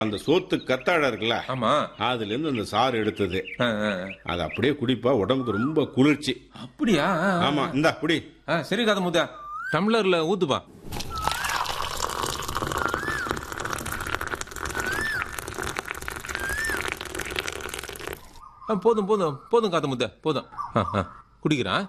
அந்த சோத்து கத்தாழை இருக்குல்ல ஆமா அதுல இருந்து அந்த சாறு எடுத்தது ஆ, ஆ. அது அப்படியே குடிப்பா உடம்புக்கு ரொம்ப குளிர்ச்சி அப்படியா ஆ, ஆ. ஆமா இந்தா குடி ஆ, சரி காத முத்தா டம்ளர்ல ஊத்துப்பா ஆ, போதும் போதும் போதும் காத்த முத்த போதும் ஆ, ஆ. குடிக்கிறான்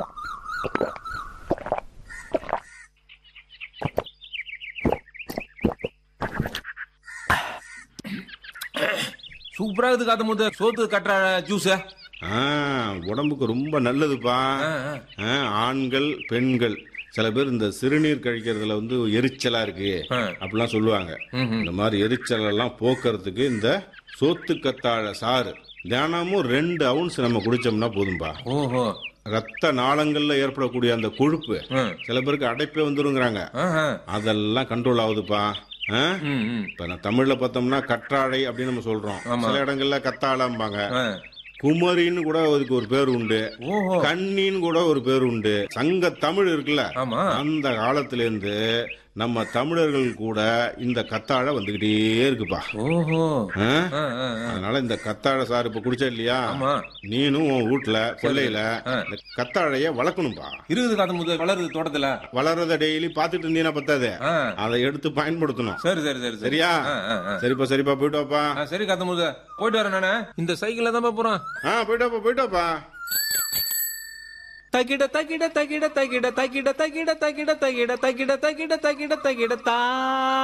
சூப்பரா இருக்குது காத்த முத்த சோத்து கட்டுற ஜூஸ் ஆ, உடம்புக்கு ரொம்ப நல்லதுப்பா ஆ, ஆண்கள் பெண்கள் சில பேர் இந்த சிறுநீர் கழிக்கிறதுல வந்து எரிச்சலா இருக்கு ஆ. அப்படிலாம் சொல்லுவாங்க இந்த மாதிரி எரிச்சல் எல்லாம் போக்குறதுக்கு இந்த சோத்து கத்தாழை சாறு தினமும் ரெண்டு அவுன்ஸ் நம்ம குடிச்சோம்னா போதும்பா ஓஹோ ரத்த நாளங்கள்ல ஏற்படக்கூடிய அந்த கொழுப்பு ம். சில பேருக்கு அடைப்பே வந்துருங்கிறாங்க ஆஹா. அதெல்லாம் கண்ட்ரோல் ஆகுதுப்பா ஆ? ம் ம் இப்ப நான் தமிழ்ல பார்த்தோம்னா கற்றாழை அப்படின்னு நம்ம சொல்றோம் சில இடங்கள்ல கத்தாழம்பாங்க ஆ. குமரின்னு கூட அதுக்கு ஒரு பேர் உண்டு ஓஹோ கண்ணின்னு கூட ஒரு பேர் உண்டு சங்க தமிழ் இருக்குல்ல ஆமா அந்த காலத்துல இருந்து நம்ம தமிழர்கள் கூட இந்த கத்தாழை வந்துகிட்டே இருக்குப்பா ஓஹோ ஆ? ஆ, ஆ, ஆ. அதனால இந்த கத்தாழை சாறு இப்ப குடிச்ச இல்லையா ஆமா நீனும் உன் வீட்டுல கொல்லையில ஆ. இந்த கத்தாழைய வளர்க்கணும்பா இருக்குது காத்த முத வளருது தோட்டத்துல வளர்றத டெய்லி பாத்துட்டு இருந்தீங்கன்னா பத்தாது ஆ. அதை எடுத்து பயன்படுத்தணும் சரி சரி சரி சரி சரியா ஆ, ஆ, ஆ. சரிப்பா சரிப்பா போயிட்டு வாப்பா ஆ, சரி காத்த முத போயிட்டு வரேன் நானு இந்த சைக்கிள்ல தான் போறான் ஆ போயிட்டு வாப்பா போயிட்டு வாப்பா தகிட தகிட தகிட தகிட தகிட தகிட தகிட தகிட தகிட தகிட தகிட தகிட தா